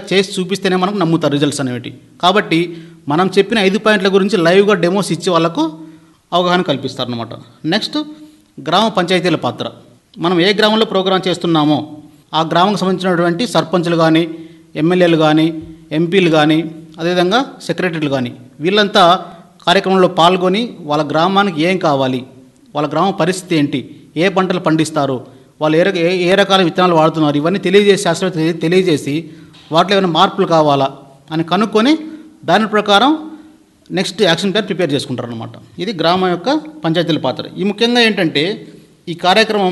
చేసి చూపిస్తేనే మనకు నమ్ముతారు రిజల్ట్స్ అనేవి కాబట్టి మనం చెప్పిన ఐదు పాయింట్ల గురించి లైవ్గా డెమోస్ ఇచ్చి వాళ్ళకు అవగాహన కల్పిస్తారు అనమాట నెక్స్ట్ గ్రామ పంచాయతీల పాత్ర మనం ఏ గ్రామంలో ప్రోగ్రాం చేస్తున్నామో ఆ గ్రామంకి సంబంధించినటువంటి సర్పంచులు కానీ ఎమ్మెల్యేలు కానీ ఎంపీలు కానీ అదేవిధంగా సెక్రటరీలు కానీ వీళ్ళంతా కార్యక్రమంలో పాల్గొని వాళ్ళ గ్రామానికి ఏం కావాలి వాళ్ళ గ్రామ పరిస్థితి ఏంటి ఏ పంటలు పండిస్తారు వాళ్ళు ఏ రక- ఏ ఏ రకాల విత్తనాలు వాడుతున్నారు ఇవన్నీ తెలియజేసి శాస్త్రవేత్త తెలియజేసి వాటిలో ఏమైనా మార్పులు కావాలా అని కనుక్కొని దాని ప్రకారం నెక్స్ట్ యాక్షన్ ప్లాన్ ప్రిపేర్ చేసుకుంటారు అనమాట ఇది గ్రామం యొక్క పంచాయతీల పాత్ర ఈ ముఖ్యంగా ఏంటంటే ఈ కార్యక్రమం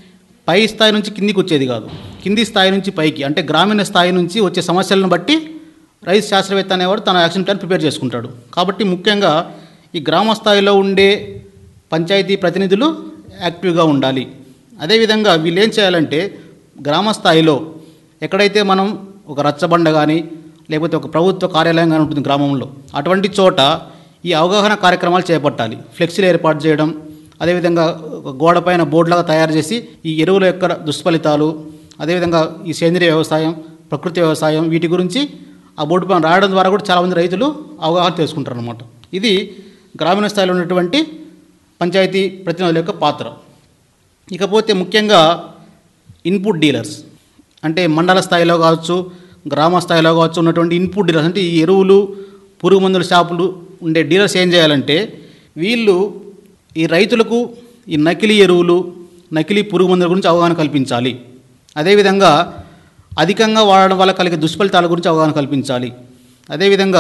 పై స్థాయి నుంచి కిందికి వచ్చేది కాదు కింది స్థాయి నుంచి పైకి అంటే గ్రామీణ స్థాయి నుంచి వచ్చే సమస్యలను బట్టి రైతు శాస్త్రవేత్త అనేవాడు తన యాక్షన్ ప్లాన్ ప్రిపేర్ చేసుకుంటాడు కాబట్టి ముఖ్యంగా ఈ గ్రామ స్థాయిలో ఉండే పంచాయతీ ప్రతినిధులు యాక్టివ్గా ఉండాలి అదేవిధంగా వీళ్ళు ఏం చేయాలంటే గ్రామ స్థాయిలో ఎక్కడైతే మనం ఒక రచ్చబండ కానీ లేకపోతే ఒక ప్రభుత్వ కార్యాలయం కానీ ఉంటుంది గ్రామంలో అటువంటి చోట ఈ అవగాహన కార్యక్రమాలు చేపట్టాలి ఫ్లెక్సీలు ఏర్పాటు చేయడం అదేవిధంగా ఒక గోడపైన బోర్డులాగా తయారు చేసి ఈ ఎరువుల యొక్క దుష్ఫలితాలు అదేవిధంగా ఈ సేంద్రియ వ్యవసాయం ప్రకృతి వ్యవసాయం వీటి గురించి ఆ బోర్డు పైన రాయడం ద్వారా కూడా చాలామంది రైతులు అవగాహన తెలుసుకుంటారు అనమాట ఇది గ్రామీణ స్థాయిలో ఉన్నటువంటి పంచాయతీ ప్రతినిధుల యొక్క పాత్ర ఇకపోతే ముఖ్యంగా ఇన్పుట్ డీలర్స్ అంటే మండల స్థాయిలో కావచ్చు గ్రామ స్థాయిలో కావచ్చు ఉన్నటువంటి ఇన్పుట్ డీలర్స్ అంటే ఈ ఎరువులు పురుగు మందుల షాపులు ఉండే డీలర్స్ ఏం చేయాలంటే వీళ్ళు ఈ రైతులకు ఈ నకిలీ ఎరువులు నకిలీ పురుగు మందుల గురించి అవగాహన కల్పించాలి అదేవిధంగా అధికంగా వాడడం వల్ల కలిగే దుష్ఫలితాల గురించి అవగాహన కల్పించాలి అదేవిధంగా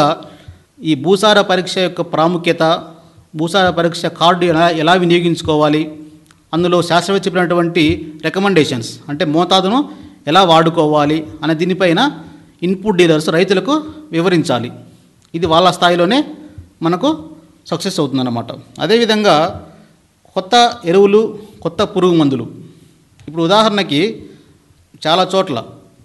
ఈ భూసార పరీక్ష యొక్క ప్రాముఖ్యత భూసార పరీక్ష కార్డు ఎలా ఎలా వినియోగించుకోవాలి అందులో శాస్త్రవేత్త చెప్పినటువంటి రికమెండేషన్స్ అంటే మోతాదును ఎలా వాడుకోవాలి అనే దీనిపైన ఇన్పుట్ డీలర్స్ రైతులకు వివరించాలి ఇది వాళ్ళ స్థాయిలోనే మనకు సక్సెస్ అవుతుందన్నమాట అదేవిధంగా కొత్త ఎరువులు కొత్త పురుగు మందులు ఇప్పుడు ఉదాహరణకి చాలా చోట్ల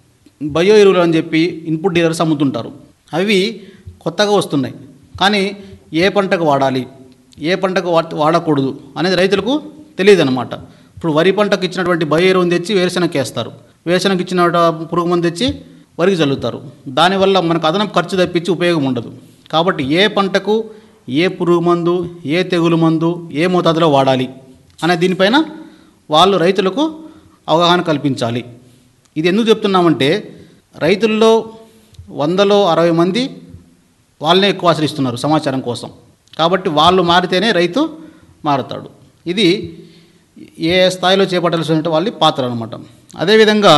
బయో ఎరువులు అని చెప్పి ఇన్పుట్ డీలర్స్ అమ్ముతుంటారు అవి కొత్తగా వస్తున్నాయి కానీ ఏ పంటకు వాడాలి ఏ పంటకు వా- వాడకూడదు అనేది రైతులకు తెలియదు అనమాట ఇప్పుడు వరి పంటకు ఇచ్చినటువంటి బయో ఎరువుని తెచ్చి వేరుశనగకి వేస్తారు వేరుశనగకి ఇచ్చిన పురుగు మందు తెచ్చి వరికి చల్లుతారు దానివల్ల మనకు అదనపు ఖర్చు తప్పించి ఉపయోగం ఉండదు కాబట్టి ఏ పంటకు ఏ పురుగు మందు ఏ తెగులు మందు ఏ మోతాదులో వాడాలి అనే దీనిపైన వాళ్ళు రైతులకు అవగాహన కల్పించాలి ఇది ఎందుకు చెప్తున్నామంటే రైతుల్లో వందలో అరవై మంది వాళ్ళనే ఎక్కువ ఆశ్రయిస్తున్నారు సమాచారం కోసం కాబట్టి వాళ్ళు మారితేనే రైతు మారుతాడు ఇది ఏ స్థాయిలో చేపట్టాల్సిన వాళ్ళ పాత్ర అనమాట అదేవిధంగా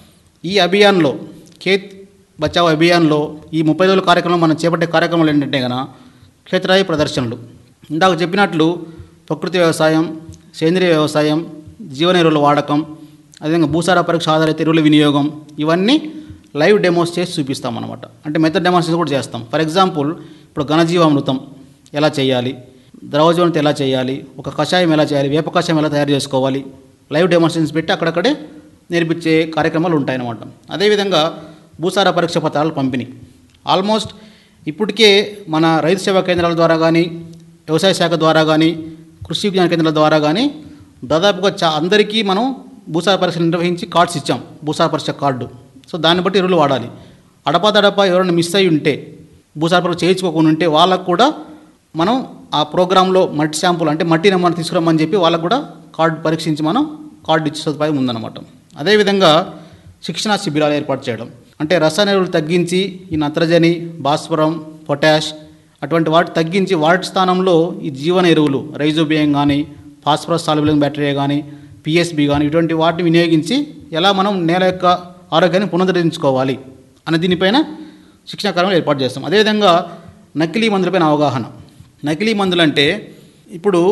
ఈ అభియాన్లో ఖేత్ బచావ్ అభియాన్లో ఈ ముప్పై రోజుల కార్యక్రమం మనం చేపట్టే కార్యక్రమాలు ఏంటంటే కనుక క్షేత్రాయి ప్రదర్శనలు ఇందాక చెప్పినట్లు ప్రకృతి వ్యవసాయం సేంద్రియ వ్యవసాయం జీవన ఎరువుల వాడకం అదేవిధంగా భూసార పరీక్ష ఆధారిత ఎరువుల వినియోగం ఇవన్నీ లైవ్ డెమోస్ చేసి చూపిస్తాం అనమాట అంటే మెథడ్ డెమోన్స్ట్రేషన్ కూడా చేస్తాం ఫర్ ఎగ్జాంపుల్ ఇప్పుడు ఘనజీవామృతం ఎలా చేయాలి ద్రవజీవనత ఎలా చేయాలి ఒక కషాయం ఎలా చేయాలి వేప కషాయం ఎలా తయారు చేసుకోవాలి లైవ్ డెమోన్స్ట్రేషన్స్ పెట్టి అక్కడక్కడే నేర్పించే కార్యక్రమాలు ఉంటాయన్నమాట అదేవిధంగా భూసార పరీక్ష పత్రాల పంపిణీ ఆల్మోస్ట్ ఇప్పటికే మన రైతు సేవా కేంద్రాల ద్వారా కానీ వ్యవసాయ శాఖ ద్వారా కానీ కృషి విజ్ఞాన కేంద్రాల ద్వారా కానీ దాదాపుగా చా అందరికీ మనం భూసార పరీక్షలు నిర్వహించి కార్డ్స్ ఇచ్చాం భూసార పరీక్ష కార్డు సో దాన్ని బట్టి ఎరువులు వాడాలి అడపాదడపా ఎవరైనా మిస్ అయి ఉంటే భూసార పరీక్ష చేయించుకోకుండా ఉంటే వాళ్ళకు కూడా మనం ఆ ప్రోగ్రాంలో మట్టి శాంపుల్ అంటే మట్టి నెంబర్ తీసుకురమ్మని చెప్పి వాళ్ళకు కూడా కార్డు పరీక్షించి మనం కార్డు ఇచ్చే సదుపాయం ఉందన్నమాట అదేవిధంగా శిక్షణా శిబిరాలు ఏర్పాటు చేయడం అంటే రసాయన ఎరువులు తగ్గించి ఈ నత్రజని భాస్వరం పొటాష్ అటువంటి వాటి తగ్గించి వాటి స్థానంలో ఈ జీవన ఎరువులు రైజోబియం కానీ ఫాస్ఫరస్ సాల్యుబులింగ్ బ్యాక్టీరియా కానీ పిఎస్బి కానీ ఇటువంటి వాటిని వినియోగించి ఎలా మనం నేల యొక్క ఆరోగ్యాన్ని పునరుద్ధరించుకోవాలి అనే దీనిపైన శిక్షణ కార్యక్రమాలు ఏర్పాటు చేస్తాం అదేవిధంగా నకిలీ మందులపైన అవగాహన నకిలీ మందులు అంటే ఇప్పుడు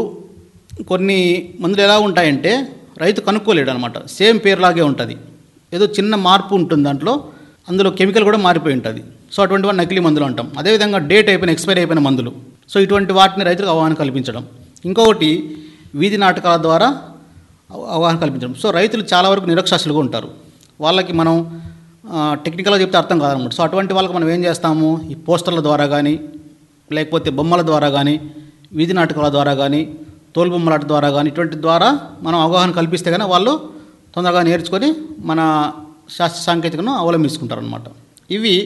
కొన్ని మందులు ఎలా ఉంటాయంటే రైతు కనుక్కోలేడు అనమాట సేమ్ పేరులాగే ఉంటుంది ఏదో చిన్న మార్పు ఉంటుంది దాంట్లో అందులో కెమికల్ కూడా మారిపోయి ఉంటుంది సో అటువంటి వాటి నకిలీ మందులు అంటాం అదేవిధంగా డేట్ అయిపోయిన ఎక్స్పైర్ అయిపోయిన మందులు సో ఇటువంటి వాటిని రైతులకు అవగాహన కల్పించడం ఇంకొకటి వీధి నాటకాల ద్వారా అవ- అవగాహన కల్పించడం సో రైతులు చాలా వరకు నిరక్షరాస్యులుగా ఉంటారు వాళ్ళకి మనం ఆ, టెక్నికల్గా చెప్తే అర్థం కాదనమాట సో అటువంటి వాళ్ళకి మనం ఏం చేస్తాము ఈ పోస్టర్ల ద్వారా కానీ లేకపోతే బొమ్మల ద్వారా కానీ వీధి నాటకాల ద్వారా కానీ తోలు బొమ్మలాట ద్వారా కానీ ఇటువంటి ద్వారా మనం అవగాహన కల్పిస్తే కానీ వాళ్ళు తొందరగా నేర్చుకొని మన శాస్త్ర సాంకేతికను అవలంబించుకుంటారు అనమాట ఇవి